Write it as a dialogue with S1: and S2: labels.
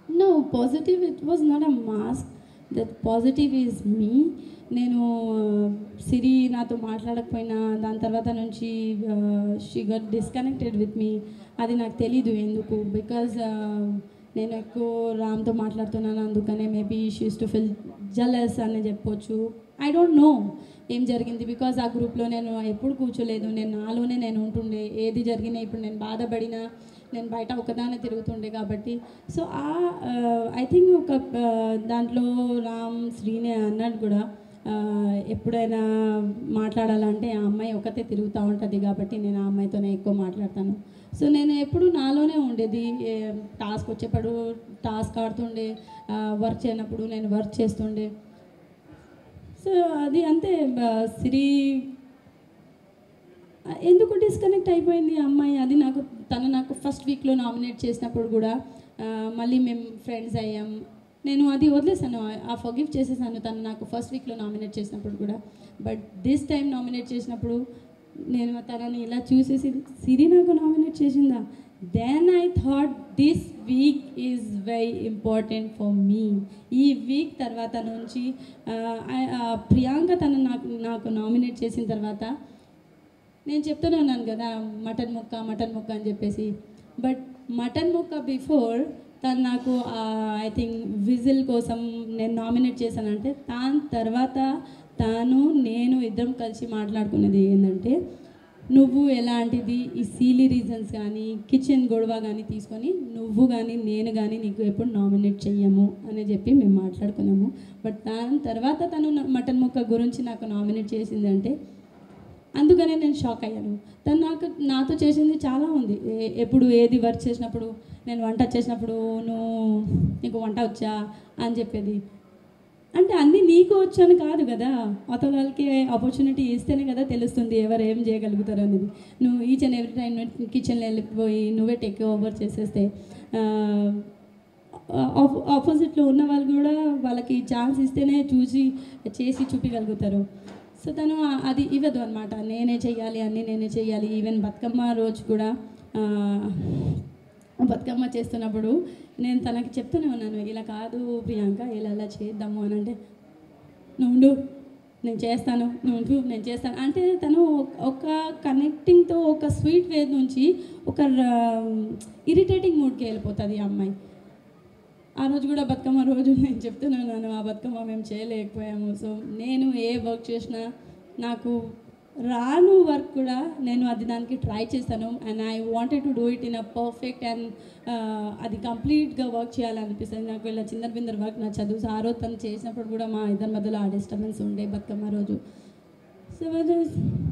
S1: no positive it was not a mask that positive is me నేను సిరి నాతో మాట్లాడకపోయినా దాని తర్వాత నుంచి she got disconnected with me అది నాకు తెలీదు ఎందుకు బికాజ్ నేను ఎక్కువ రామ్తో మాట్లాడుతున్నాను అందుకనే maybe she's to feel jealous అని చెప్పొచ్చు ఐ డోంట్ నో ఏం జరిగింది బికాజ్ ఆ గ్రూప్లో నేను ఎప్పుడు కూర్చోలేదు నేను నాలోనే నేను ఉంటుండే ఏది జరిగినా ఇప్పుడు నేను బాధపడినా నేను బయట ఒకదానే తిరుగుతుండే కాబట్టి సో ఆ ఐ థింక్ ఒక ఆ, దాంట్లో రామ్ శ్రీనే అన్నాడు కూడా ఆ, ఎప్పుడైనా మాట్లాడాలంటే ఆ అమ్మాయి ఒకతే తిరుగుతూ ఉంటుంది కాబట్టి నేను ఆ అమ్మాయితోనే ఎక్కువ మాట్లాడతాను సో నేను ఎప్పుడు నాలోనే ఉండేది ఏ- టాస్క్ వచ్చేప్పుడు టాస్క్ ఆడుతుండే వర్క్ చేయనప్పుడు నేను వర్క్ చేస్తుండే సో అది అంతే బ- సిరి ఎందుకు డిస్కనెక్ట్ అయిపోయింది ఆ అమ్మాయి అది నాకు తను నాకు ఫస్ట్ వీక్లో నామినేట్ చేసినప్పుడు కూడా ఆ, మళ్ళీ మేము ఫ్రెండ్స్ అయ్యాం నేను అది వదిలేసాను ఆ ఫర్గివ్ చేసేసాను తను నాకు ఫస్ట్ వీక్లో నామినేట్ చేసినప్పుడు కూడా బట్ దిస్ టైం నామినేట్ చేసినప్పుడు నేను తనని ఇలా చూసేసి సిరి నాకు నామినేట్ చేసిందా then I thought this week is very important for me ఈ వీక్ తర్వాత నుంచి ఆ, ఆ- ఆ ప్రియాంక తను నాకు నాకు నామినేట్ చేసిన తర్వాత నేను చెప్తూనే ఉన్నాను కదా మటన్ ముక్క మటన్ ముక్క అని చెప్పేసి బట్ మటన్ ముక్క బిఫోర్ తను నాకు ఐ థింక్ విజిల్ కోసం నేను నామినేట్ చేశానంటే దాని తర్వాత తాను నేను ఇద్దరం కలిసి మాట్లాడుకునేది ఏంటంటే నువ్వు ఎలాంటిది ఈ సీలీ రీజన్స్ కానీ కిచెన్ గొడవ కానీ తీసుకొని నువ్వు కానీ నేను కానీ నీకు ఎప్పుడు నామినేట్ చెయ్యము అని చెప్పి మేము మాట్లాడుకున్నాము బట్ దాని తర్వాత తను నా- మటన్ ముక్క గురించి నాకు నామినేట్ చేసిందంటే అందుకనే నేను షాక్ అయ్యాను తను నాకు నాతో చేసింది చాలా ఉంది ఏ- ఎప్పుడు ఏది వర్క్ చేసినప్పుడు నేను వంట చేసినప్పుడు నువ్వు నీకు వంట వచ్చా అని చెప్పేది అంటే అన్నీ నీకు వచ్చు అని కాదు కదా అవతల వాళ్ళకి ఆపర్చునిటీ ఇస్తేనే కదా తెలుస్తుంది ఎవరు ఏం చేయగలుగుతారు అనేది నువ్వు ఈచ్ అండ్ ఎవ్రీ టైం కిచెన్లో వెళ్ళిపోయి నువ్వే టేక్ ఓవర్ చేసేస్తే ఆపోజిట్లో ఉన్న వాళ్ళు కూడా వాళ్ళకి ఛాన్స్ ఇస్తేనే చూసి చేసి చూపించగలుగుతారు సో తను ఆ- అది ఇవ్వదు అనమాట నేనే చెయ్యాలి అన్నీ నేనే చెయ్యాలి ఈవెన్ బతుకమ్మ రోజు కూడా ఆ, బతుకమ్మ చేస్తున్నప్పుడు నేను తనకి చెప్తూనే ఉన్నాను ఇలా కాదు ప్రియాంక ఇలా ఇలా చేద్దాము అని అంటే నువ్వు ఉండు, నేను చేస్తాను నువ్వు ఉండు, నేను చేస్తాను అంటే తను ఒక కనెక్టింగ్తో ఒక స్వీట్ వే నుంచి ఒక ఇరిటేటింగ్ మూడ్కి వెళ్ళిపోతుంది ఈ అమ్మాయి ఆ రోజు కూడా బతుకమ్మ రోజు నేను చెప్తున్నాను ఆ బతుకమ్మ మేము చేయలేకపోయాము సో నేను ఏ వర్క్ చేసినా నాకు రాను వర్క్ కూడా నేను అది దానికి ట్రై చేస్తాను and I wanted to do it in a perfect and అది కంప్లీట్గా వర్క్ చేయాలనిపిస్తుంది నాకు ఇలా చిందర బిందర్ వర్క్ నచ్చదు సో ఆ రోజు తను చేసినప్పుడు కూడా మా ఇద్దరి మధ్యలో ఆ డిస్టర్బెన్స్ ఉండే బతుకమ్మ రోజు సో